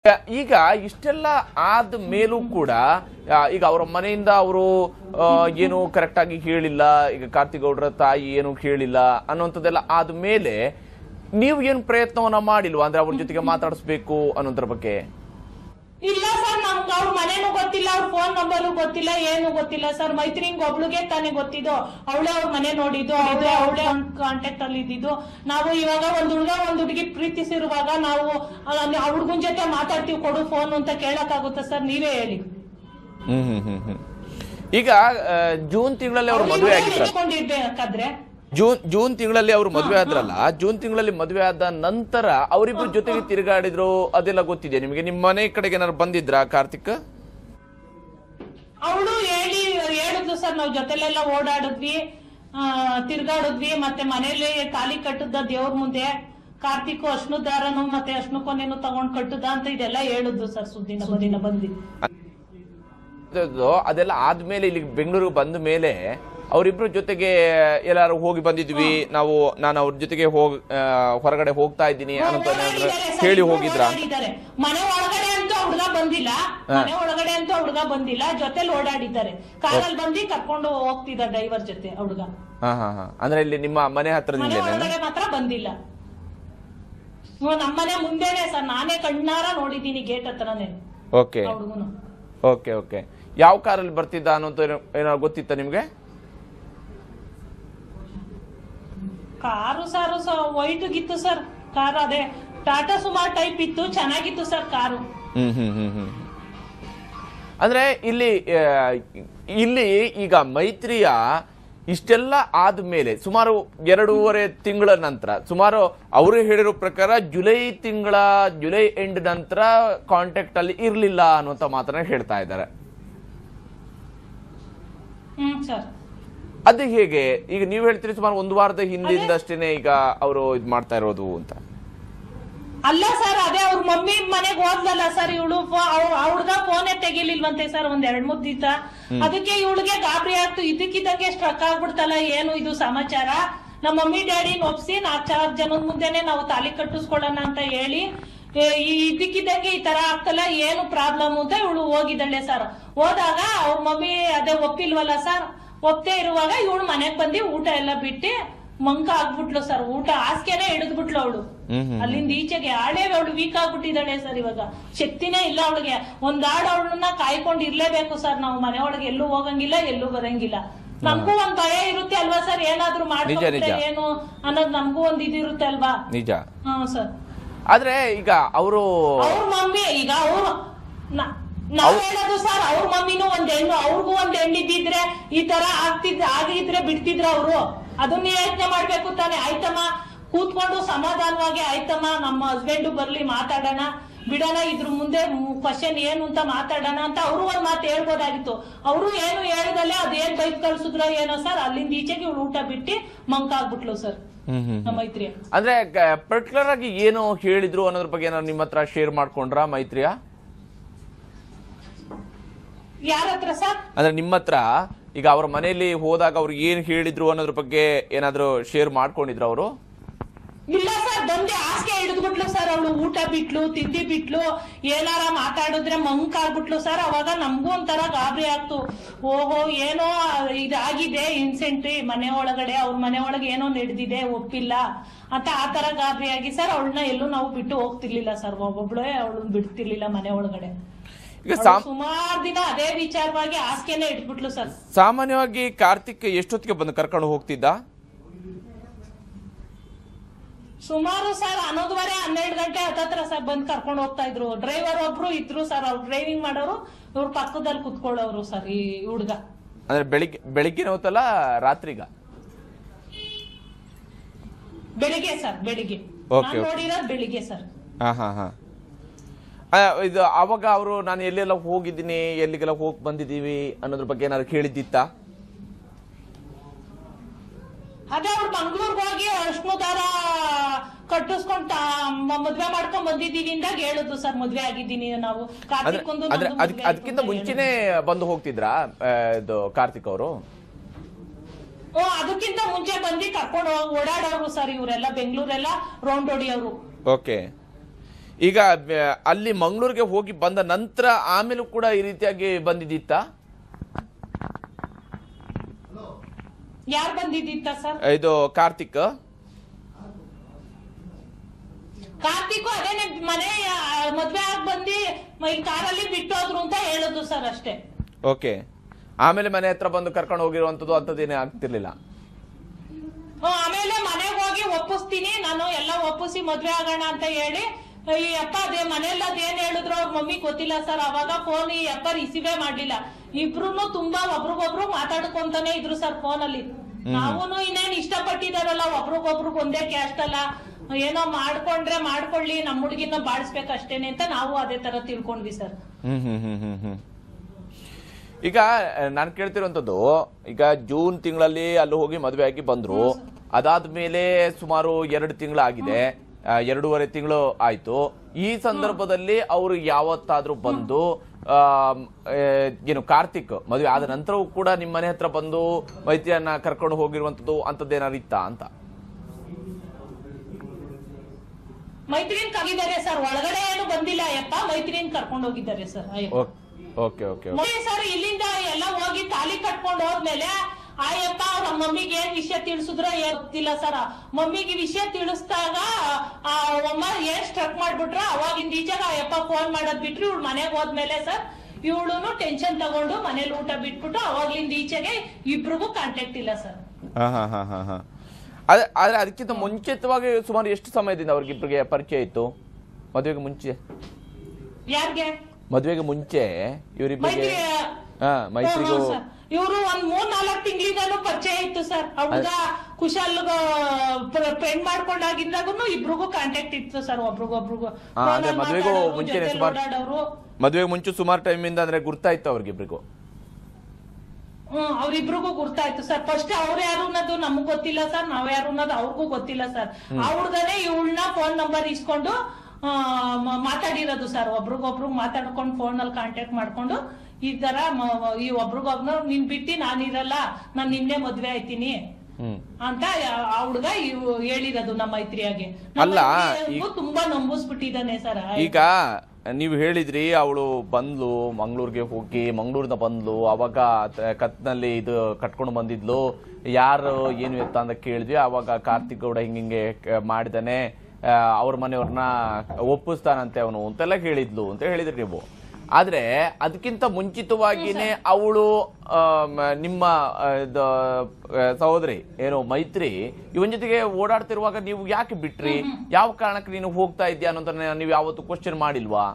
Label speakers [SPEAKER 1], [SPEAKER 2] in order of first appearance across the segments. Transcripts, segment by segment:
[SPEAKER 1] ಈಗ ಇಷ್ಟೆಲ್ಲ ಆದ ಮೇಲೂ ಕೂಡ ಆ, ಈಗ ಅವರ ಮನೆಯಿಂದ ಅವರು ಏನು ಕರೆಕ್ಟ್ ಆಗಿ ಹೇಳಿಲ್ಲ ಈಗ ಕಾರ್ತಿಕ್ ಗೌಡ್ರ ತಾಯಿ ಏನು ಹೇಳಿಲ್ಲ ಅನ್ನೋಂಥದ್ದೆಲ್ಲ ಆದ ಮೇಲೆ ನೀವು ಏನು ಪ್ರಯತ್ನವನ್ನ ಮಾಡಿಲ್ವಾ ಅಂದ್ರೆ ಅವ್ರ ಜೊತೆಗೆ ಮಾತಾಡಿಸ್ಬೇಕು ಅನ್ನೋದ್ರ ಬಗ್ಗೆ
[SPEAKER 2] ಇಲ್ಲ ಸರ್ ನಮ್ಗೆ ಅವ್ರ ಮನೆನೂ ಗೊತ್ತಿಲ್ಲ ಅವ್ರ ಫೋನ್ ನಂಬರು ಗೊತ್ತಿಲ್ಲ ಏನು ಗೊತ್ತಿಲ್ಲ ಸರ್ ಮೈತ್ರಿಂಗ್ ಒಬ್ಳಿಗೆ ತಾನೇ ಗೊತ್ತಿದ್ದು ಅವಳೇ ಅವ್ರ ಮನೆ ನೋಡಿದ್ದು ಅವಳೇ ಅವಳೇ ಕಾಂಟ್ಯಾಕ್ಟ್ ಅಲ್ಲಿ ಇದ್ದಿದ್ದು ನಾವು ಇವಾಗ ಒಂದ್ ಹುಡುಗ ಒಂದ್ ಹುಡುಗಿ ಪ್ರೀತಿಸಿರುವಾಗ ನಾವು ಆ ಹುಡುಗನ್ ಜೊತೆ ಮಾತಾಡ್ತೀವಿ ಕೊಡು ಫೋನ್ ಅಂತ ಕೇಳಕ್ಕಾಗುತ್ತಾ ಸರ್ ನೀವೇ ಹೇಳಿ
[SPEAKER 1] ಹ್ಮ್ ಹ್ಮ್ ಹ್ಮ್ ಹ್ಮ್ ಈಗ ಆ, ಜೂನ್ ತಿಂಗಳಲ್ಲಿ ಅವ್ರು ಮದುವೆ ಆಗಿದ್ರ
[SPEAKER 2] ಇಟ್ಕೊಂಡಿರ್ಬೇಕಾದ್ರೆ
[SPEAKER 1] ಜೂನ್ ಜೂನ್ ತಿಂಗಳಲ್ಲಿ ಅವ್ರು ಮದುವೆ ಆದ್ರಲ್ಲ ಜೂನ್ ತಿಂಗಳಲ್ಲಿ ಮದುವೆ ಆದ ನಂತರ ಅವರಿಬ್ಬರ ಜೊತೆಗೆ ತಿರುಗಾಡಿದ್ರು ಅದೆಲ್ಲ ಗೊತ್ತಿದೆ ನಿಮಗೆ ನಿಮ್ಮ ಮನೆ ಕಡೆಗೆ ಏನಾದ್ರು ಬಂದಿದ್ರಾ ಕಾರ್ತಿಕ್
[SPEAKER 2] ಅವಳು ಹೇಳಿ ಹೇಳಿದ್ಲು ಸರ್ ನಾವ್ ಜೊತೆಲೆಲ್ಲ ಓಡಾಡಿದ್ವಿ ಆ, ತಿರ್ಗಾಡಿದ್ವಿ ಮತ್ತೆ ಮನೇಲಿ ತಾಲಿ ಕಟ್ಟದ ದೇವ್ರ ಮುಂದೆ ಕಾರ್ತಿಕ್ ಅಶ್ನು ದಾರನು ಮತ್ತೆ ಅಶ್ನು ಕೊನೆನು ತಗೊಂಡ್ ಕಟ್ಟುದ ಅಂತ ಇದೆಲ್ಲ ಹೇಳಿದ್ದು ಸರ್ ಸುದ್ದಿನ ಬದಿನ ಬಂದಿ
[SPEAKER 1] ಅದು ಅದೆಲ್ಲ ಆದ್ಮೇಲೆ ಇಲ್ಲಿ ಬೆಂಗಳೂರಿಗೆ ಬಂದ ಮೇಲೆ ಅವರಿಬ್ರ ಜೊತೆಗೆ ಎಲ್ಲಾರು ಹೋಗಿ ಬಂದಿದ್ವಿ ನಾವು ನಾನು ಅವ್ರ ಜೊತೆಗೆ ಹೋಗ್ ಆ, ಹೊರಗಡೆ ಹೋಗ್ತಾ ಇದ್ದೀನಿ ಅನ್ನೋ ಏನಾದ್ರು ಹೇಳಿ ಹೋಗಿದ್ರ
[SPEAKER 2] ಓಡಾಡಿದ್ದಾರೆ. ಮನೆ ಒಳಗಡೆ ಅಂತೂ ಹುಡುಗ ಬಂದಿಲ್ಲ ಮನೆ ಒಳಗಡೆ ಅಂತೂ ಹುಡುಗ ಬಂದಿಲ್ಲ ಜೊತೆಲಿ ಓಡಾಡಿದ್ದಾರೆ ಕಾರಲ್ಲಿ ಬಂದು ಕರ್ಕೊಂಡು ಹೋಗ್ತಿದ್ದ ಡ್ರೈವರ್ ಜೊತೆ ಹುಡುಗ
[SPEAKER 1] ಹಾ ಹಾ ಹಾ ಅಂದ್ರೆ ಇಲ್ಲಿ ನಿಮ್ಮ ಮನೆ
[SPEAKER 2] ಮನೆ
[SPEAKER 1] ಹತ್ರದಿಂದಲೇ
[SPEAKER 2] ಒಳಗಡೆ ಮಾತ್ರ ಬಂದಿಲ್ಲ ಹ್ಮ್, ನಮ್ಮನೆ ಮುಂದೆನೆ ಸರ್ ನಾನೇ ಕಣ್ಣಾರ ನೋಡಿದೀನಿ ಗೇಟ್ ಹತ್ರನೇ
[SPEAKER 1] ಓಕೆ
[SPEAKER 2] ಆ ಹುಡುಗನು
[SPEAKER 1] ಓಕೆ ಓಕೆ ಯಾವ ಕಾರಲ್ಲಿ ಬರ್ತಿದ್ದ ಅನ್ನೋದು ಏನೋ- ಏನಾದ್ರು ಗೊತ್ತಿತ್ತ ನಿಮ್ಗೆ
[SPEAKER 2] ಕಾರು ಸಾರು ವೈಟ್ ಗಿತ್ತು ಸರ್ ಕಾರ್ ಅದೇ ಟಾಟಾ ಸುಮಾರ್ ಟೈಪ್ ಇತ್ತು ಚೆನ್ನಾಗಿತ್ತು ಸರ್ ಕಾರು
[SPEAKER 1] ಹ್ಮ್ ಹ್ಮ್ ಹ್ಮ್ ಹ್ಮ್ ಅಂದ್ರೆ ಇಲ್ಲಿ ಆ, ಇಲ್ಲಿ ಈಗ ಮೈತ್ರಿಯ ಇಷ್ಟೆಲ್ಲ ಆದ್ಮೇಲೆ ಸುಮಾರು ಎರಡೂವರೆ ತಿಂಗಳ ನಂತರ ಸುಮಾರು ಅವರು ಹೇಳಿರೋ ಪ್ರಕಾರ ಜುಲೈ ತಿಂಗಳ ಜುಲೈ ಎಂಡ್ ನಂತರ ಕಾಂಟ್ಯಾಕ್ಟ್ ಅಲ್ಲಿ ಇರ್ಲಿಲ್ಲ ಅನ್ನುವಂತ ಮಾತನ್ನ ಹೇಳ್ತಾ ಇದ್ದಾರೆ
[SPEAKER 2] ಹ್ಮ್ ಸರ್
[SPEAKER 1] ಅದು ಹೇಗೆ ಈಗ ನೀವು ಹೇಳ್ತೀರಿ ಸುಮಾರು ಒಂದು ವಾರದ ಹಿಂದಿಂದಷ್ಟೇನೆ ಈಗ ಅವರು ಇದ್ ಮಾಡ್ತಾ ಇರೋದು ಅಂತ
[SPEAKER 2] ಅಲ್ಲ ಸರ್ ಅದೇ ಅವ್ರ ಮಮ್ಮಿ ಮನೆಗ್ ಹೋದ್ಲಲ್ಲ ಸರ್ ಇವಳು ಆ ಹುಡ್ಗ ಫೋನೇ ತೆಗಿಲಿಲ್ವಂತೆ ಸರ್ ಒಂದ್ ಎರಡ್ ಮೂರ್ ದಿವಸ ಅದಕ್ಕೆ ಇವಳಿಗೆ ಗಾಬರಿ ಆಗ್ತು ಇದಕ್ಕಿದ್ದಂಗೆ ಸ್ಟ್ರಕ್ ಆಗ್ಬಿಡ್ತಲ್ಲ ಏನು ಇದು ಸಮಾಚಾರ ನಮ್ಮ ಮಮ್ಮಿ ಡ್ಯಾಡಿ ಒಪ್ಸಿ ನಾಲ್ಕು ಸಾವಿರ ಜನದ ಮುಂದೆನೆ ನಾವು ತಾಲಿ ಕಟ್ಟಿಸ್ಕೊಳ್ಳೋಣ ಅಂತ ಹೇಳಿ ಏ, ಈ ಇದಕ್ಕಿದ್ದಂಗೆ ಈ ತರ ಆಗ್ತಲ್ಲ ಏನು ಪ್ರಾಬ್ಲಮ್ ಅಂತ ಇವಳು ಹೋಗಿದ್ದಾಳೆ ಸರ್ ಹೋದಾಗ ಅವ್ರ ಮಮ್ಮಿ ಅದೇ ಒಪ್ಪಿಲ್ವಲ್ಲ ಸರ್ ಒಪ್ಪದೆ ಇರುವಾಗ ಇವಳು ಮನೆಗ್ ಬಂದು ಊಟ ಎಲ್ಲ ಬಿಟ್ಟು ಮಂಕ ಆಗ್ಬಿಟ್ಲು ಸರ್ ಊಟ ಹಾಸಿಗೆನೆ ಹಿಡಿದ್ಬಿಟ್ಲು ಅವಳು
[SPEAKER 1] ಹ್ಮ್ ಹ್ಮ್
[SPEAKER 2] ಅಲ್ಲಿಂದ ಈಚೆಗೆ ಆಳೇ ಅವಳು ವೀಕ್ ಆಗ್ಬಿಟ್ಟಿದ್ದಾಳೆ ಸರ್ ಇವಾಗ ಶಕ್ತಿನೇ ಇಲ್ಲ ಅವಳಿಗೆ ಒಂದ್ ಆಡ್ ಅವಳನ್ನ ಕಾಯ್ಕೊಂಡು ಇರ್ಲೇಬೇಕು ಸರ್ ನಾವು ಮನೆ ಒಳಗೆ ಎಲ್ಲೂ ಹೋಗಂಗಿಲ್ಲ ಎಲ್ಲೂ ಬರಂಗಿಲ್ಲ ನಮಗೂ ಒಂದ್ ಭಯ ಇರುತ್ತೆ ಅಲ್ವಾ ಸರ್ ಏನಾದ್ರೂ ಮಾಡ್ಕೊಂಡ್ರೆ
[SPEAKER 1] ನಿಜ.
[SPEAKER 2] ಏನು ಅನ್ನೋದು ನಮಗೂ ಒಂದ್ ಇದಿರುತ್ತೆ ಅಲ್ವಾ
[SPEAKER 1] ನಿಜ
[SPEAKER 2] ಹಾ ಸರ್
[SPEAKER 1] ಆದ್ರೆ ಈಗ ಅವರು
[SPEAKER 2] ಅವ್ರ ಮಮ್ಮಿ ಈಗ ಅವ್ರು ನ- ನಾವ್ ಹೇಳೋದು ಸರ್ ಅವ್ರ ಮಮ್ಮಿನೂ ಒಂದ್ ಹೆಣ್ಣು ಅವ್ರಿಗೂ ಒಂದ್ ಹೆಣ್ಣು ಇದ್ದಿದ್ರೆ ಈ ತರ ಆಗ್ತಿದ್ ಆಗಿದ್ರೆ ಬಿಡ್ತಿದ್ರ ಅವ್ರು ಅದನ್ನ ಯೋಚನೆ ಮಾಡ್ಬೇಕು ತಾನೆ ಆಯ್ತಮ್ಮ ಕೂತ್ಕೊಂಡು ಸಮಾಧಾನವಾಗಿ ಆಯ್ತಮ್ಮ ನಮ್ಮ ಹಸ್ಬೆಂಡ್ ಬರ್ಲಿ ಮಾತಾಡೋಣ ಬಿಡೋಣ ಇದ್ರ ಮುಂದೆ ಕ್ವಶನ್ ಏನು ಅಂತ ಮಾತಾಡೋಣ ಅಂತ ಅವರು ಒಂದ್ ಮಾತು ಹೇಳ್ಬೋದಾಗಿತ್ತು ಅವರು ಏನು ಹೇಳ್ದಲ್ಲೇ ಅದೇನ್ ಬೈಕ್ ಕಳ್ಸಿದ್ರೋ ಏನೋ ಸರ್ ಅಲ್ಲಿಂದ ಈಚೆಗೆ ಇವ್ಳು ಊಟ ಬಿಟ್ಟು ಮಂಕ ಆಗ್ಬಿಟ್ಲು ಸರ್
[SPEAKER 1] ಹ್ಮ್ ಹ್ಮ್
[SPEAKER 2] ನಮ್ಮ ಮೈತ್ರಿ
[SPEAKER 1] ಅಂದ್ರೆ ಪರ್ಟಿಕ್ಯುಲರ್ ಆಗಿ ಏನು ಹೇಳಿದ್ರು ಅನ್ನೋದ್ರ ಬಗ್ಗೆ ಏನಾದ್ರು ನಿಮ್ಮ ಹತ್ರ ಶೇರ್ ಮಾಡ್ಕೊಂಡ್ರ ಮೈತ್ರಿಯ
[SPEAKER 2] ಯಾರ ಹತ್ರ ಸರ್
[SPEAKER 1] ಅಂದ್ರೆ ನಿಮ್ಮ ಹತ್ರ ಈಗ ಅವ್ರ ಮನೆಯಲ್ಲಿ ಹೋದಾಗ ಅವ್ರು ಏನ್ ಹೇಳಿದ್ರು ಅನ್ನೋದ್ರ ಬಗ್ಗೆ ಏನಾದ್ರು ಶೇರ್ ಮಾಡ್ಕೊಂಡಿದ್ರು ಅವರು
[SPEAKER 2] ಇಲ್ಲ ಸರ್ ಬಂದೆ ಹಾಸಿಗೆ ಹಿಡಿದ್ಬಿಟ್ಲು ಸರ್ ಅವಳು ಊಟ ಬಿಟ್ಲು ತಿಂಡಿ ಬಿಟ್ಲು ಏನಾರ ಮಾತಾಡಿದ್ರೆ ಮಂಕ್ ಆಗ್ಬಿಟ್ಲು ಸರ್ ಅವಾಗ ನಮಗೂ ಒಂಥರ ಗಾಬರಿ ಆಗ್ತು ಓಹೋ ಏನೋ ಇದಾಗಿದೆ ಇನ್ಸೆಂಟ್ ಮನೆ ಒಳಗಡೆ ಅವ್ರ ಮನೆ ಒಳಗೆ ಏನೋ ನಡೆದಿದೆ ಒಪ್ಪಿಲ್ಲ ಅಂತ ಆ ತರ ಗಾಬರಿ ಆಗಿ ಸರ್ ಅವಳನ್ನ ಎಲ್ಲೂ ನಾವು ಬಿಟ್ಟು ಹೋಗ್ತಿರ್ಲಿಲ್ಲ ಸರ್ ಒಬ್ಬೊಬ್ಳೆ ಅವಳನ್ನ ಬಿಡ್ತಿರ್ಲಿಲ್ಲ ಮನೆ ಒಳಗಡೆ
[SPEAKER 1] ಈಗ ಸಾಮ್
[SPEAKER 2] ಸುಮಾರು ದಿನ ಅದೇ ವಿಚಾರವಾಗಿ ಹಾಸಿಗೆನೆ ಇಟ್ಬಿಟ್ಲು ಸರ್
[SPEAKER 1] ಸಾಮಾನ್ಯವಾಗಿ ಕಾರ್ತಿಕ್ ಎಷ್ಟೊತ್ತಿಗೆ ಬಂದು ಕರ್ಕೊಂಡು ಹೋಗ್ತಿದ್ದ
[SPEAKER 2] ಸುಮಾರು ಸರ್ ಹನ್ನೊಂದುವರೆ ಹನ್ನೆರಡು ಗಂಟೆ ಹತ್ತತ್ರ ಸರ್ ಬಂದ್ ಕರ್ಕೊಂಡು ಹೋಗ್ತಾ ಇದ್ರು ಡ್ರೈವರ್ ಒಬ್ರು ಇದ್ರು ಸರ್ ಅವ್ರು ಡ್ರೈವಿಂಗ್ ಮಾಡೋರು ಇವ್ರ ಪಕ್ಕದಲ್ಲಿ ಕುತ್ಕೊಳ್ಳೋರು ಸರ್ ಈ ಹುಡ್ಗ
[SPEAKER 1] ಅಂದ್ರೆ ಬೆಳಿಗ್ಗೆ ಬೆಳಿಗ್ಗೆ ಹೊತ್ತಲ್ಲ ರಾತ್ರಿಗ
[SPEAKER 2] ಬೆಳಿಗ್ಗೆ ಸರ್ ಬೆಳಿಗ್ಗೆ
[SPEAKER 1] Okay,
[SPEAKER 2] ನಾನ್
[SPEAKER 1] okay.
[SPEAKER 2] ನೋಡಿರೋದ್ ಬೆಳಿಗ್ಗೆ ಸರ್
[SPEAKER 1] ಹಾ ಹಾ ಹಾ ಆ, ಇದು ಅವಾಗ ಅವರು ನಾನು ಎಲ್ಲೆಲ್ಲ ಹೋಗಿದ್ದೀನಿ ಎಲ್ಲಿಗೆಲ್ಲ ಹೋಗಿ ಬಂದಿದ್ದೀವಿ ಅನ್ನೋದ್ರ ಬಗ್ಗೆ ಏನಾದ್ರು ಕೇಳಿದ್ದಿತ್ತಾ
[SPEAKER 2] ಅದೇ ಅವ್ರು ಮಂಗ್ಳೂರ್ಗ್ ಹೋಗಿ ಅರ್ಶಿನ ದಾರ ಕಟ್ಟಿಸ್ಕೊಂಡ್ ತಾ- ಮ- ಮದ್ವೆ ಮಾಡ್ಕೊಂಡ್ ಬಂದಿದ್ದೀವಿ ಅಂದಾಗ ಹೇಳಿದ್ರು ಸರ್ ಮದ್ವೆ ಆಗಿದ್ದೀನಿ ನಾವು
[SPEAKER 1] ಅಂದ್ರೆ
[SPEAKER 2] ಕಾರ್ತಿಕ್ ಒಂದು
[SPEAKER 1] ಅಂದ್ರೆ
[SPEAKER 2] ನಂದು
[SPEAKER 1] ಅದಕ್-
[SPEAKER 2] ಮದ್ವೆ ಆಯ್ತು
[SPEAKER 1] ಅದಕ್ಕಿಂತ
[SPEAKER 2] ಅಂತ
[SPEAKER 1] ಮುಂಚೆನೆ ಬಂದು ಹೋಗ್ತಿದ್ರಾ ಆ, ಇದು ಕಾರ್ತಿಕ್ ಅವರು
[SPEAKER 2] ಓ ಅದಕ್ಕಿಂತ ಮುಂಚೆ ಬಂದು ಕರ್ಕೊಂಡು ಹೋಗ್ ಓಡಾಡೋರು ಸರ್ ಇವರೆಲ್ಲ ಬೆಂಗಳೂರೆಲ್ಲ ರೌಂಡ್ ಹೊಡಿಯೋರು
[SPEAKER 1] ಓಕೆ ಈಗ ಬ- ಅಲ್ಲಿ ಮಂಗಳೂರಿಗೆ ಹೋಗಿ ಬಂದ ನಂತರ ಆಮೇಲೂ ಕೂಡ ಈ ರೀತಿಯಾಗಿ ಬಂದಿದ್ದಿತ್ತಾ
[SPEAKER 2] ಯಾರ್ ಬಂದಿದ್ದಿತ್ತ ಸರ್
[SPEAKER 1] ಇದು ಕಾರ್ತಿಕ್
[SPEAKER 2] ಕಾರ್ತಿಕ್ ಅದೇನೆ ಮನೆ ಆ, ಮದ್ವೆ ಆಗ್ ಬಂದಿ ಮ- ಈ ಕಾರಲ್ಲಿ ಬಿಟ್ಟೋದ್ರು ಅಂತ ಹೇಳುದು ಸರ್ ಅಷ್ಟೇ
[SPEAKER 1] ಓಕೆ ಆಮೇಲೆ ಮನೆ ಹತ್ರ ಬಂದು ಕರ್ಕೊಂಡು ಹೋಗಿರುವಂತದ್ದು ಅಂತದ್ದೇನೇ ಆಗ್ತಿರ್ಲಿಲ್ಲ
[SPEAKER 2] ಹ್ಮ್, ಆಮೇಲೆ ಮನೆಗೆ ಹೋಗಿ ಒಪ್ಪಿಸ್ತೀನಿ ನಾನು ಎಲ್ಲ ಒಪ್ಪಿಸಿ ಮದ್ವೆ ಆಗೋಣ ಅಂತ ಹೇಳಿ ಈ ಅಪ್ಪ ಅದೇ ಮನೆಯಲ್ಲಿ ಅದೇನ್ ಹೇಳಿದ್ರು ಅವ್ರ ಮಮ್ಮಿ ಗೊತ್ತಿಲ್ಲ ಸರ್ ಅವಾಗ ಫೋನ್ ಈ ಅಪ್ಪ ರಿಸೀವೇ ಮಾಡ್ಲಿಲ್ಲ ಇಬ್ರು ತುಂಬಾ ಒಬ್ರಿಗೊಬ್ರು ಮಾತಾಡ್ಕೊಂತಾನೆ ಇದ್ರು ಸರ್ ಫೋನ್ ಅಲ್ಲಿ ನಾವೂನು ಇನ್ನೇನ್ ಇಷ್ಟಪಟ್ಟಿದಾರಲ್ಲ ಒಬ್ರಿಗೊಬ್ರು ಒಂದೇ ಕ್ಯಾಸ್ಟ್ ಅಲ್ಲ ಏನೋ ಮಾಡ್ಕೊಂಡ್ರೆ ಮಾಡ್ಕೊಳ್ಳಿ ನಮ್ಮ ಹುಡುಗಿನ ಬಾಳಿಸ್ಬೇಕಷ್ಟೇನೆ ಅಂತ ನಾವು ಅದೇ ತರ ತಿಳ್ಕೊಂಡ್ವಿ ಸರ್
[SPEAKER 1] ಹ್ಮ್ ಹ್ಮ್ ಹ್ಮ್ ಹ್ಮ್ ಹ್ಮ್ ಈಗ ನಾನು ಕೇಳ್ತಿರುವಂತದ್ದು ಈಗ ಜೂನ್ ತಿಂಗಳಲ್ಲಿ ಅಲ್ಲಿ ಹೋಗಿ ಮದುವೆ ಆಗಿ ಬಂದ್ರು ಅದಾದ್ಮೇಲೆ ಸುಮಾರು ಎರಡು ತಿಂಗಳಾಗಿದೆ ಆ, ಎರಡೂವರೆ ತಿಂಗಳು ಆಯ್ತು ಈ ಸಂದರ್ಭದಲ್ಲಿ ಅವರು ಯಾವತ್ತಾದ್ರೂ ಬಂದು ಆ, ಏ, ಏನು ಕಾರ್ತಿಕ್ ಮದುವೆ ಆದ ನಂತರವೂ ಕೂಡ ನಿಮ್ಮ ಮನೆ ಹತ್ರ ಬಂದು ಮೈತ್ರಿಯನ್ನ ಕರ್ಕೊಂಡು ಹೋಗಿರುವಂತದ್ದು ಅಂತದ್ದೇನಾರು ಇತ್ತಾ ಅಂತ
[SPEAKER 2] ಮೈತ್ರಿನ್ ಕಗಿದ್ದಾರೆ ಸರ್ ಒಳಗಡೆ ಏನು ಬಂದಿಲ್ಲ ಯಪ್ಪ ಮೈತ್ರಿನ್ ಕರ್ಕೊಂಡು ಹೋಗಿದ್ದಾರೆ ಸರ್ ಅಯ್ಯಪ್ಪ
[SPEAKER 1] ಓಕೆ ಓಕೆ
[SPEAKER 2] ನೋಡಿ ಸರ್ ಇಲ್ಲಿಂದ ಎಲ್ಲ ಹೋಗಿ ತಾಲಿ ಕಟ್ಕೊಂಡು ಹೋದ್ಮೇಲೆ ಆಯಪ್ಪ ಅವ್ರ ಮಮ್ಮಿಗೆ ಏನ್ ವಿಷಯ ತಿಳಿಸಿದ್ರ ಏನ್ ಗೊತ್ತಿಲ್ಲ ಸರ್ ಮಮ್ಮಿಗೆ ವಿಷಯ ತಿಳಿಸಿದಾಗ ಆ ಅಮ್ಮ ಏನ್ ಸ್ಟ್ರಕ್ ಮಾಡ್ಬಿಟ್ರ ಅವಾಗಿಂದ ಈಚೆಗ ಆಯಪ್ಪ ಫೋನ್ ಮಾಡೋದ್ ಬಿಟ್ರಿ ಇವ್ಳು ಮನೆಗ್ ಹೋದ್ಮೇಲೆ ಸರ್ ಇವಳುನು ಟೆನ್ಷನ್ ತಗೊಂಡು ಮನೇಲಿ ಊಟ ಬಿಟ್ಬಿಟ್ಟು ಅವಾಗ್ಲಿಂದ ಈಚೆಗೆ ಇಬ್ರಿಗೂ ಕಾಂಟ್ಯಾಕ್ಟ್ ಇಲ್ಲ ಸರ್
[SPEAKER 1] ಹಾ ಹಾ ಹಾ ಹಾ ಹಾ ಅದೇ ಆದ್ರೆ ಅದಕ್ಕಿಂತ ಮುಂಚಿತವಾಗಿ ಸುಮಾರು ಎಷ್ಟು ಸಮಯದಿಂದ ಅವ್ರಿಗಿಬ್ರಿಗೆ ಪರಿಚಯ ಇತ್ತು ಮದುವೆಗೆ ಮುಂಚೆ
[SPEAKER 2] ಯಾರ್ಗೆ
[SPEAKER 1] ಮದುವೆಗೆ ಮುಂಚೆ ಇವರಿಬ್ಬರಿಗೆ
[SPEAKER 2] ಮೈತ್ರಿ
[SPEAKER 1] ಹಾ ಮೈತ್ರಿಗೂ
[SPEAKER 2] ಇವರು ಒಂದ್ ಮೂರ್ ನಾಲ್ಕು ತಿಂಗಳಿಂದನೂ ಪರಿಚಯ ಇತ್ತು ಸರ್ ಅವ್ಗ ಕುಶಲ್ ಫ್ರೆಂಡ್ ಮಾಡ್ಕೊಂಡಾಗಿಂದಾಗೂ ಇಬ್ರಿಗೂ ಕಾಂಟ್ಯಾಕ್ಟ್ ಇತ್ತು ಸರ್ ಒಬ್ರಿಗೊಬ್ರಿಗೂ
[SPEAKER 1] ಹಾ, ಅಂದ್ರೆ ಮದ್ವೆಗೂ ಮುಂಚೆನೆ ಸುಮಾರು-
[SPEAKER 2] ಓಡಾಡೋರು
[SPEAKER 1] ಮದುವೆಗೆ ಮುಂಚೆ ಸುಮಾರು ಟೈಮಿಂದ ಅಂದ್ರೆ ಗುರ್ತಾಯ್ತು ಅವ್ರಿಗಿಬ್ರಿಗೂ
[SPEAKER 2] ಹ್ಮ್ ಅವ್ರಿಬ್ರಿಗೂ ಗುರ್ತಾಯ್ತು ಸರ್ ಫಸ್ಟ್ ಅವ್ರು ಯಾರು ಅನ್ನೋದು ನಮಗ್ ಗೊತ್ತಿಲ್ಲ ಸರ್ ನಾವ್ ಯಾರು ಅನ್ನೋದು ಅವ್ರಿಗೂ ಗೊತ್ತಿಲ್ಲ ಸರ್ ಅವ್ರದನೆ ಇವಳನ್ನ ಫೋನ್ ನಂಬರ್ ಇಸ್ಕೊಂಡು ಆ, ಮ- ಮಾತಾಡಿರೋದು ಸರ್ ಒಬ್ರಿಗೊಬ್ರು ಮಾತಾಡ್ಕೊಂಡು ಫೋನ್ ಅಲ್ಲಿ ಕಾಂಟ್ಯಾಕ್ಟ್ ಮಾಡ್ಕೊಂಡು ಈ ತರ ಮ- ಈ ಒಬ್ರಿಗೊಬ್ರು ನಿನ್ ಬಿಟ್ಟಿ ನಾನಿರಲ್ಲ ನಾನ್ ನಿನ್ನೆ ಮದ್ವೆ ಆಯ್ತೀನಿ
[SPEAKER 1] ಹ್ಮ್
[SPEAKER 2] ಅಂತ ಆ ಹುಡ್ಗ ಇವ್ ಹೇಳಿರೋದು ನಮ್ಮ ಮೈತ್ರಿಯಾಗೆ ನಮ್ಮ
[SPEAKER 1] ಅಲ್ಲ,
[SPEAKER 2] ಮೈತ್ರಿಯಾಗೂ ತುಂಬಾ ನಂಬಿಸ್ಬಿಟ್ಟಿದ್ದಾನೆ ಸರ್
[SPEAKER 1] ಈಗ ನೀವು ಹೇಳಿದ್ರಿ ಅವಳು ಬಂದ್ಲು ಮಂಗಳೂರಿಗೆ ಹೋಗಿ ಮಂಗಳೂರಿಂದ ಬಂದ್ಲು ಅವಾಗ ತ- ಕತ್ನಲ್ಲಿ ಇದು ಕಟ್ಕೊಂಡು ಬಂದಿದ್ಲು ಯಾರು ಏನು ಎತ್ತ ಅಂತ ಕೇಳಿದ್ವಿ ಅವಾಗ ಕಾರ್ತಿಕ್ ಗೌಡ ಹಿಂಗಿಂಗೆ ಕ- ಮಾಡಿದಾನೆ ಆ, ಅವ್ರ ಮನೆಯವ್ರನ್ನ ಒಪ್ಪಿಸ್ತಾನಂತೆ ಅವನು ಅಂತೆಲ್ಲ ಹೇಳಿದ್ಲು ಅಂತ ಹೇಳಿದ್ರಿ ನೀವು ಆದ್ರೆ ಅದಕ್ಕಿಂತ ಮುಂಚಿತವಾಗಿನೇ ಅವಳು ನಿಮ್ಮ ಆ, ಇದು, ಆ, ಸಹೋದರಿ ಏನು ಮೈತ್ರಿ ಇವನ್ ಜೊತೆಗೆ ಓಡಾಡ್ತಿರುವಾಗ ನೀವು ಯಾಕೆ ಬಿಟ್ರಿ ಯಾವ ಕಾರಣಕ್ಕೆ ನೀನು ಹೋಗ್ತಾ ಇದ್ಯಾ ಅನ್ನೋದನ್ನ ನೀವು ಯಾವತ್ತು ಕ್ವಶನ್ ಮಾಡಿಲ್ವಾ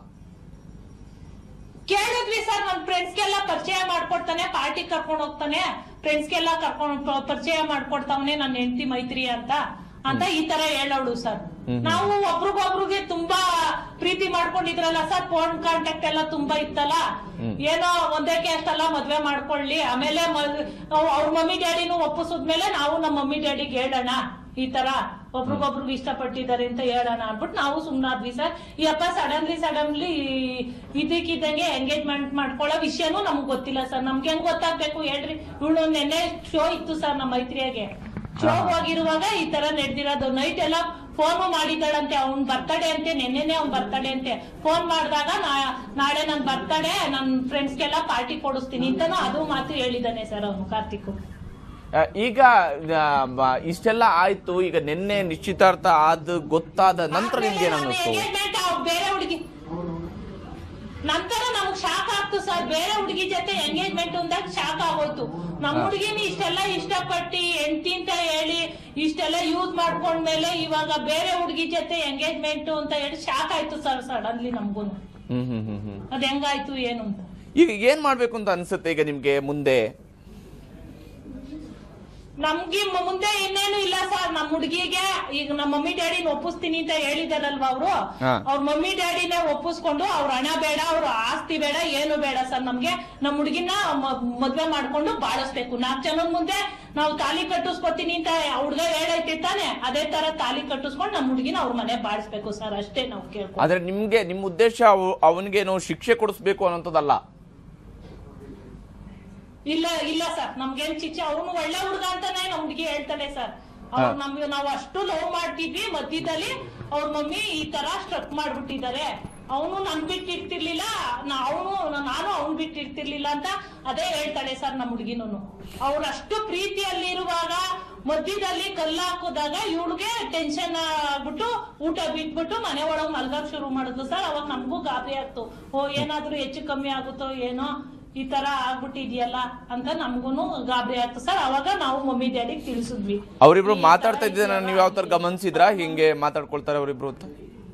[SPEAKER 2] ಕೇಳಿದ್ವಿ ಸರ್ ನನ್ ಫ್ರೆಂಡ್ಸ್ಗೆಲ್ಲ ಪರಿಚಯ ಮಾಡ್ಕೊಡ್ತಾನೆ ಪಾರ್ಟಿ ಕರ್ಕೊಂಡ್ ಹೋಗ್ತಾನೆ ಫ್ರೆಂಡ್ಸ್ಗೆಲ್ಲ ಕರ್ಕೊಂಡ್ ಪ- ಪರಿಚಯ ಮಾಡ್ಕೊಡ್ತಾವನೆ ನನ್ನ ಹೆಂಡತಿ ಮೈತ್ರಿ ಅಂತ ಅಂತ ಈ ತರ ಹೇಳೋಳು ಸರ್ ನಾವು ಒಬ್ರಿಗೊಬ್ರಿಗೆ ತುಂಬಾ ಪ್ರೀತಿ ಮಾಡ್ಕೊಂಡಿದ್ರಲ್ಲ ಸರ್ ಫೋನ್ ಕಾಂಟ್ಯಾಕ್ಟ್ ಎಲ್ಲ ತುಂಬಾ ಇತ್ತಲ್ಲ ಏನೋ ಒಂದೇ ಕ್ಯಾಸ್ಟ್ ಎಲ್ಲ ಮದ್ವೆ ಮಾಡ್ಕೊಳ್ಳಿ ಆಮೇಲೆ ಅವ್ರ ಮಮ್ಮಿ ಡ್ಯಾಡಿನೂ ಒಪ್ಪಿಸಿದ್ಮೇಲೆ ನಾವು ನಮ್ಮ ಮಮ್ಮಿ ಡ್ಯಾಡಿಗೆ ಹೇಳೋಣ ಈ ತರ ಒಬ್ರಿಗೊಬ್ರಿಗೆ ಇಷ್ಟಪಟ್ಟಿದ್ದಾರೆ ಅಂತ ಹೇಳೋಣ ಅನ್ಬಿಟ್ಟು ನಾವು ಸುಮ್ನಾದ್ವಿ ಸರ್ ಈ ಅಪ್ಪ ಸಡನ್ಲಿ ಸಡನ್ಲಿ ಇದಕ್ಕಿದ್ದಂಗೆ ಎಂಗೇಜ್ಮೆಂಟ್ ಮಾಡ್ಕೊಳ್ಳೋ ವಿಷಯನೂ ನಮ್ಗೆ ಗೊತ್ತಿಲ್ಲ ಸರ್ ನಮ್ಗೆ ಹೆಂಗ್ ಗೊತ್ತಾಗ್ಬೇಕು ಹೇಳ್ರಿ ಇವಳು ನೆನ್ನೆ ಶೋ ಇತ್ತು ಸರ್ ನಮ್ಮ ಮೈತ್ರಿಯಾಗೆ ಶೋ ಹೋಗಿರುವಾಗ ಈ ತರ ನಡೆದಿರೋದು ನೈಟ್ ಎಲ್ಲ ಫೋನ್ ಮಾಡಿದ್ದಾಳಂತೆ ಅವ್ನ್ ಬರ್ತಡೇ ಅಂತೆ ನೆನ್ನೆನೆ ಅವ್ನ್ ಬರ್ತಡೇ ಅಂತೆ ಫೋನ್ ಮಾಡಿದಾಗ ನಾಳೆ ನನ್ ಬರ್ತಡೇ ನನ್ ಫ್ರೆಂಡ್ಸ್ಗೆಲ್ಲ ಪಾರ್ಟಿ ಕೊಡಿಸ್ತೀನಿ ಅಂತಾನು ಅದು ಮಾತು ಹೇಳಿದಾನೆ ಸರ್ ಅವನು ಕಾರ್ತಿಕ್
[SPEAKER 1] ಆ, ಈಗ ಆ, ಮ- ಇಷ್ಟೆಲ್ಲ ಆಯ್ತು ಈಗ ನಿನ್ನೆ ನಿಶ್ಚಿತಾರ್ಥ ಆದ ಗೊತ್ತಾದ ನಂತರ ನಿಮ್ಗೆ ಏನ್ ಅನ್ನಿಸ್ತು
[SPEAKER 2] ಎಂಗೇಜ್ಮೆಂಟ್ ಬೇರೆ ಹುಡುಗಿ ನಂತರ ನಮ್ಗ್ ಶಾಕ್ ಆಗ್ತು ಸರ್ ಬೇರೆ ಹುಡುಗಿ ಜೊತೆ ಎಂಗೇಜ್ಮೆಂಟ್ ಅಂದಾಗ ಶಾಕ್ ಆಗೋಯ್ತು ನಮ್ ಹುಡುಗಿನ ಇಷ್ಟೆಲ್ಲ ಇಷ್ಟಪಟ್ಟು ಹೆಂಡತಿ ಅಂತ ಹೇಳಿ ಇಷ್ಟೆಲ್ಲ ಯೂಸ್ ಮಾಡ್ಕೊಂಡ್ಮೇಲೆ ಇವಾಗ ಬೇರೆ ಹುಡುಗಿ ಜೊತೆ ಎಂಗೇಜ್ಮೆಂಟ್ ಅಂತ ಹೇಳಿ ಶಾಕ್ ಆಯ್ತು ಸರ್ ಸಡನ್ಲಿ ನಮ್ಗೂ
[SPEAKER 1] ಹ್ಮ್ ಹ್ಮ್ ಹ್ಮ್ ಹ್ಮ್
[SPEAKER 2] ಅದ್ ಹೆಂಗಾಯ್ತು ಏನು ಅಂತ
[SPEAKER 1] ಈಗ ಏನ್ ಮಾಡ್ಬೇಕು ಅಂತ ಅನ್ಸುತ್ತೆ ಈಗ ನಿಮ್ಗೆ ಮುಂದೆ
[SPEAKER 2] ನಮ್ಗೆ ಮ- ಮುಂದೆ ಇನ್ನೇನು ಇಲ್ಲ ಸರ್ ನಮ್ ಹುಡುಗಿಗೆ ಈಗ ನಮ್ಮ ಮಮ್ಮಿ ಡ್ಯಾಡಿನ ಒಪ್ಪಿಸ್ತೀನಿ ಅಂತ ಹೇಳಿದಾರಲ್ವಾ ಅವರು
[SPEAKER 1] ಹಾ.
[SPEAKER 2] ಅವ್ರ ಮಮ್ಮಿ ಡ್ಯಾಡಿನೇ ಒಪ್ಪಿಸ್ಕೊಂಡು ಅವ್ರ ಹಣ ಬೇಡ ಅವ್ರ ಆಸ್ತಿ ಬೇಡ ಏನು ಬೇಡ ಸರ್ ನಮ್ಗೆ ನಮ್ ಹುಡುಗಿನ ಮದ್ವೆ ಮಾಡ್ಕೊಂಡು ಬಾಳಿಸ್ಬೇಕು ನಾಲ್ಕು ಜನದ ಮುಂದೆ ನಾವು ತಾಲಿ ಕಟ್ಟಿಸ್ಕೊತೀನಿ ಅಂತ ಹುಡ್ಗ ಹೇಳೈತಿ ತಾನೆ ಅದೇ ತರ ತಾಲಿ ಕಟ್ಟಿಸ್ಕೊಂಡು ನಮ್ ಹುಡುಗಿನ ಅವ್ರ ಮನೆ ಬಾಳಿಸ್ಬೇಕು ಸರ್ ಅಷ್ಟೇ ನಾವು ಕೇಳ್ಕೊ
[SPEAKER 1] ಆದ್ರೆ ನಿಮ್ಗೆ ನಿಮ್ ಉದ್ದೇಶ ಅವನಿಗೇನು ಶಿಕ್ಷೆ ಕೊಡಿಸ್ಬೇಕು ಅನ್ನೋಂಥದ್ದಲ್ಲ
[SPEAKER 2] ಇಲ್ಲ ಇಲ್ಲ ಸರ್ ನಮ್ಗೇನ್ ಶಿಕ್ಷೆ ಅವನು ಒಳ್ಳೆ ಹುಡ್ಗ ಅಂತಾನೆ ನಮ್ ಹುಡುಗಿ ಹೇಳ್ತಾಳೆ ಸರ್ ಅವ್ರು ನಮ್ಗೆ ನಾವು ಅಷ್ಟು ಲವ್ ಮಾಡ್ತಿದ್ವಿ ಮಧ್ಯದಲ್ಲಿ ಅವ್ರ ಮಮ್ಮಿ ಈ ತರ ಸ್ಟ್ರಕ್ ಮಾಡ್ಬಿಟ್ಟಿದ್ದಾರೆ ಅವನು ನನ್ ಬಿಟ್ಟಿರ್ತಿರ್ಲಿಲ್ಲ ಅವನು ನಾನು ಅವ್ನ್ ಬಿಟ್ಟಿರ್ತಿರ್ಲಿಲ್ಲ ಅಂತ ಅದೇ ಹೇಳ್ತಾಳೆ ಸರ್ ನಮ್ಮ ಹುಡುಗಿನೂ ಅವ್ರು ಅಷ್ಟು ಪ್ರೀತಿಯಲ್ಲಿರುವಾಗ ಮಧ್ಯದಲ್ಲಿ ಕಲ್ಲು ಹಾಕಿದಾಗ ಇವಳಿಗೆ ಟೆನ್ಷನ್ ಆಗ್ಬಿಟ್ಟು ಊಟ ಬಿಟ್ಬಿಟ್ಟು ಮನೆ ಒಳಗ್ ಮಲ್ಗಕ್ ಶುರು ಮಾಡಿದ್ಲು ಸರ್ ಅವಾಗ ನಮಗೂ ಗಾಬರಿ ಆಗ್ತು ಓ ಏನಾದ್ರೂ ಹೆಚ್ಚು ಕಮ್ಮಿ ಆಗುತ್ತೋ ಏನೋ ಈ ತರ ಆಗ್ಬಿಟ್ಟಿದ್ಯಲ್ಲ ಅಂತ ನಮ್ಗೂನು ಗಾಬರಿ ಆಯ್ತು ಸರ್ ಅವಾಗ ನಾವು ಮಮ್ಮಿ ಡ್ಯಾಡಿಗೆ ತಿಳಿಸಿದ್ವಿ
[SPEAKER 1] ಅವರಿಬ್ರು ಮಾತಾಡ್ತಾ ಇದ್ದಿದ್ದನ್ನ ನೀವು ಯಾವ ತರ ಗಮನಿಸಿದ್ರಾ ಹಿಂಗೆ ಮಾತಾಡ್ಕೊಳ್ತಾರೆ ಅವರಿಬ್ರು ಅಂತ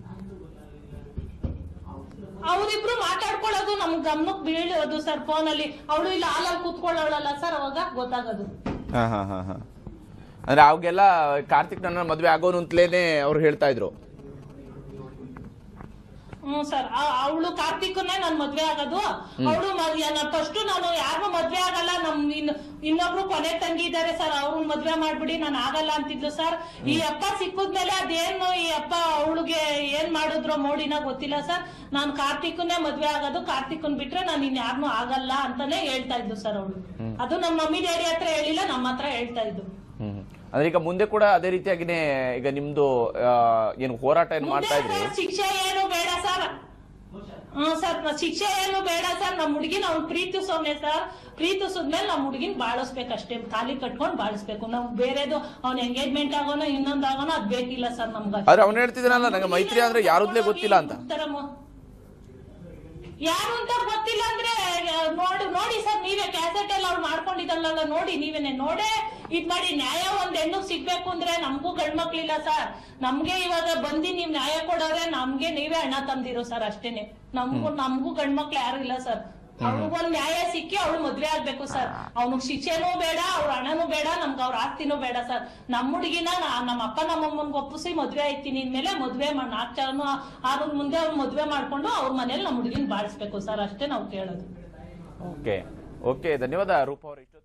[SPEAKER 2] ಅವರಿಬ್ರು ಮಾತಾಡ್ಕೊಳ್ಳೋದು ನಮ್ ಗಮನಕ್ ಬೀಳೋದು ಸರ್ ಫೋನ್ ಅಲ್ಲಿ ಅವಳು ಇಲ್ಲಿ ಹಾಲಲ್ಲಿ ಕೂತ್ಕೊಳ್ಳೋಳಲ್ಲ ಸರ್ ಅವಾಗ ಗೊತ್ತಾಗೋದು
[SPEAKER 1] ಹಾ ಹಾ ಹಾ ಹಾ ಅಂದ್ರೆ ಅವಾಗೆಲ್ಲ ಕಾರ್ತಿಕ್ ನನ್ನ ಮದ್ವೆ ಆಗೋನು ಅಂತಲೇನೆ ಅವ್ರು ಹೇಳ್ತಾ ಇದ್ರು
[SPEAKER 2] ಹ್ಮ್ ಸರ್ ಅವಳು ಕಾರ್ತಿಕ್ನೇ ನನ್ ಮದ್ವೆ ಆಗೋದು ಅವಳು ಫಸ್ಟ್ ನಾನು ಯಾರಿಗೂ ಮದ್ವೆ ಆಗಲ್ಲ ನಮ್ ಇನ್ ಇನ್ನೊಬ್ರು ಕೊನೆ ತಂಗಿ ಇದಾರೆ ಸರ್ ಅವ್ರು ಮದ್ವೆ ಮಾಡ್ಬಿಡಿ ನಾನು ಆಗಲ್ಲ ಅಂತಿದ್ಲು ಸರ್ ಈ ಅಪ್ಪ ಸಿಕ್ಕದ್ಮೇಲೆ ಅದೇನು ಈ ಅಪ್ಪ ಅವಳಿಗೆ ಏನ್ ಮಾಡಿದ್ರು ಮೋಡಿನ ಗೊತ್ತಿಲ್ಲ ಸರ್ ನಾನ್ ಕಾರ್ತಿಕ್ನೇ ಮದ್ವೆ ಆಗೋದು ಕಾರ್ತಿಕ್ನ್ ಬಿಟ್ರೆ ನಾನು ಇನ್ ಯಾರನ್ನೂ ಆಗಲ್ಲ ಅಂತಾನೆ ಹೇಳ್ತಾ ಇದ್ಲು ಸರ್ ಅವಳು ಅದು ನಮ್ಮ ಮಮ್ಮಿ ಡ್ಯಾಡಿ ಹತ್ರ ಹೇಳಿಲ್ಲ ನಮ್ಮ ಹತ್ರ ಹೇಳ್ತಾ ಇದ್ದು
[SPEAKER 1] ಹ್ಮ್ ಅಂದ್ರೆ ಈಗ ಮುಂದೆ ಕೂಡ ಅದೇ ರೀತಿಯಾಗಿನೇ ಈಗ ನಿಮ್ದು ಆ, ಏನು ಹೋರಾಟ ಏನ್ ಮಾಡ್ತಾ ಇದ್ರಿ
[SPEAKER 2] ಮುಂದೆ ಶಿಕ್ಷೆ ಏನು ಬೇಡ ಸರ್ ಹ್ಮ್ ಸರ್ ಶಿಕ್ಷೆ ಏನು ಬೇಡ ಸರ್ ನಮ್ ಹುಡುಗಿನ ಅವ್ನ್ ಪ್ರೀತಿಸೋನೆ ಸರ್ ಪ್ರೀತಿಸಿದ್ಮೇಲೆ ನಮ್ ಹುಡುಗಿನ ಬಾಳಿಸ್ಬೇಕಷ್ಟೇ ಖಾಲಿ ಕಟ್ಕೊಂಡ್ ಬಾಳಿಸ್ಬೇಕು ನಾವ್ ಬೇರೆದು ಅವ್ನ ಎಂಗೇಜ್ಮೆಂಟ್ ಆಗೋನೋ ಇನ್ನೊಂದ್ ಆಗೋನೋ ಅದ್ ಬೇಕಿಲ್ಲ ಸರ್ ನಮ್ಗ
[SPEAKER 1] ಆದ್ರೆ ಅವ್ನು ಹೇಳ್ತಿದ್ದಾನಲ್ಲ ನಂಗೆ ಮೈತ್ರಿ ಅಂದ್ರೆ ಯಾರುದ್ಲೇ ಗೊತ್ತಿಲ್ಲ ಅಂತ
[SPEAKER 2] ಯಾರು ಅಂತ ಗೊತ್ತಿಲ್ಲ ಅಂದ್ರೆ ನೋಡಿ ನೋಡಿ ಸರ್ ನೀವೇ ಕ್ಯಾಸೆಟ್ ಎಲ್ಲ ಅವ್ಳು ಮಾಡ್ಕೊಂಡಿದ್ದಲ್ಲ ನೋಡಿ ನೀವೇನೆ ನೋಡೇ ಇದ್ ಮಾಡಿ ನ್ಯಾಯ ಒಂದ್ ಹೆಣ್ಣು ಸಿಗ್ಬೇಕು ಅಂದ್ರೆ ನಮಗೂ ಗಂಡ್ಮಕ್ಳಿಲ್ಲ ಸರ್ ನಮ್ಗೆ ಇವಾಗ ಬಂದಿ ನೀವ್ ನ್ಯಾಯ ಕೊಡೋರೆ ನಮ್ಗೆ ನೀವೇ ಅಣ್ಣ ತಂದಿರೋ ಸರ್ ಅಷ್ಟೇನೆ ನಮ್ಗೂ ನಮ್ಗೂ ಗಂಡ್ಮಕ್ಳು ಯಾರು ಇಲ್ಲ ಸರ್ ಅವ್ರಿಗೊಂದ್ ನ್ಯಾಯ ಸಿಕ್ಕಿ ಅವಳು ಮದ್ವೆ ಆಗ್ಬೇಕು ಸರ್ ಅವ್ನಿಗ್ ಶಿಕ್ಷೆನೂ ಬೇಡ ಅವ್ರ ಹಣನೂ ಬೇಡ ನಮ್ಗೆ ಅವ್ರ ಆಸ್ತಿನೂ ಬೇಡ ಸರ್ ನಮ್ಮ ಹುಡುಗಿನ ನಮ್ಮ ಅಪ್ಪ ನಮ್ಮಮ್ಮನ್ಗೆ ಒಪ್ಪಿಸಿ ಮದ್ವೆ ಆಯ್ತೀನಿ ಇನ್ಮೇಲೆ ಮದ್ವೆ ಮಾಡಿ ನಾಲ್ಕು ಜನ ಆದ್ರ ಮುಂದೆ ಅವ್ರು ಮದ್ವೆ ಮಾಡ್ಕೊಂಡು ಅವ್ರ ಮನೇಲಿ ನಮ್ಮ ಹುಡುಗಿನ ಬಾಳಿಸ್ಬೇಕು ಸರ್ ಅಷ್ಟೇ ನಾವು ಕೇಳೋದು
[SPEAKER 1] ಓಕೆ ಓಕೆ ಧನ್ಯವಾದ ರೂಪ ಅವರು ಇಷ್ಟೊತ್ತು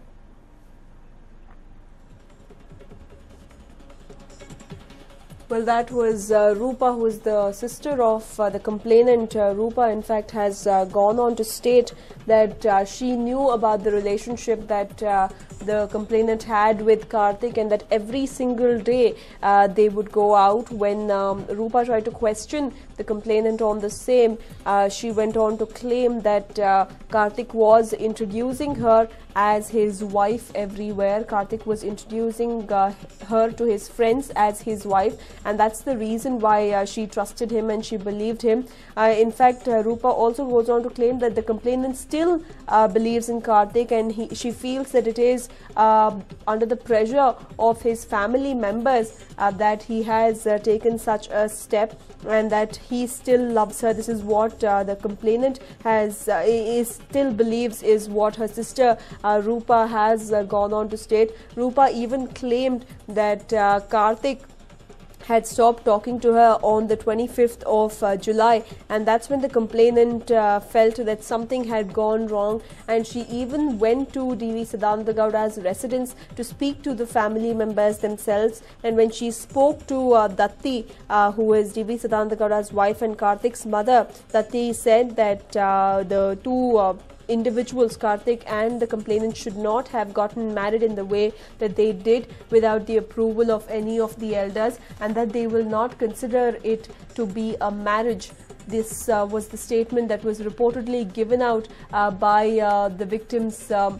[SPEAKER 3] Well, that was uh, Rupa, who is the sister of uh, the complainant. Uh, Rupa, in fact, has uh, gone on to state that uh, she knew about the relationship that uh, the complainant had with Karthik and that every single day uh, they would go out. When um, Rupa tried to question the complainant on the same, uh, she went on to claim that uh, Karthik was introducing her as his wife everywhere. Karthik was introducing uh, her to his friends as his wife, and that's the reason why uh, she trusted him and she believed him. Uh, in fact, uh, Rupa also goes on to claim that the complainant still uh, believes in Karthik, and he, she feels that it is uh, under the pressure of his family members uh, that he has uh, taken such a step and that he still loves her. This is what uh, the complainant has uh, is still believes is what her sister uh, Rupa has uh, gone on to state. Rupa even claimed that uh, Karthik had stopped talking to her on the 25th of uh, July, and that's when the complainant uh, felt that something had gone wrong, and she even went to DV Siddhanta Gowda's residence to speak to the family members themselves. And when she spoke to uh, Datti, uh, who is DV Siddhanta Gowda's wife and Karthik's mother, Datti said that uh, the two uh, individuals, Karthik and the complainant, should not have gotten married in the way that they did without the approval of any of the elders, and that they will not consider it to be a marriage. This uh, was the statement that was reportedly given out uh, by uh, the victims. Um,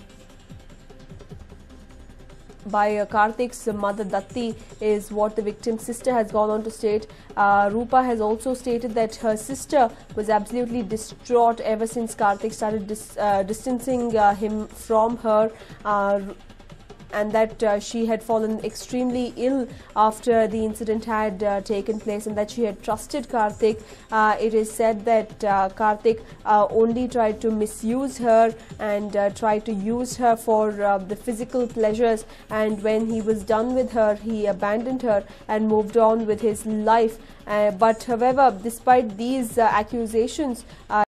[SPEAKER 3] by uh, Karthik's mother Datti is what the victim's sister has gone on to state. Uh, Rupa has also stated that her sister was absolutely distraught ever since Karthik started dis- uh, distancing uh, him from her. Uh, and that uh, she had fallen extremely ill after the incident had uh, taken place and that she had trusted Karthik. Uh, it is said that uh, Karthik uh, only tried to misuse her and uh, tried to use her for uh, the physical pleasures and when he was done with her he abandoned her and moved on with his life. Uh, but however, despite these uh, accusations, uh,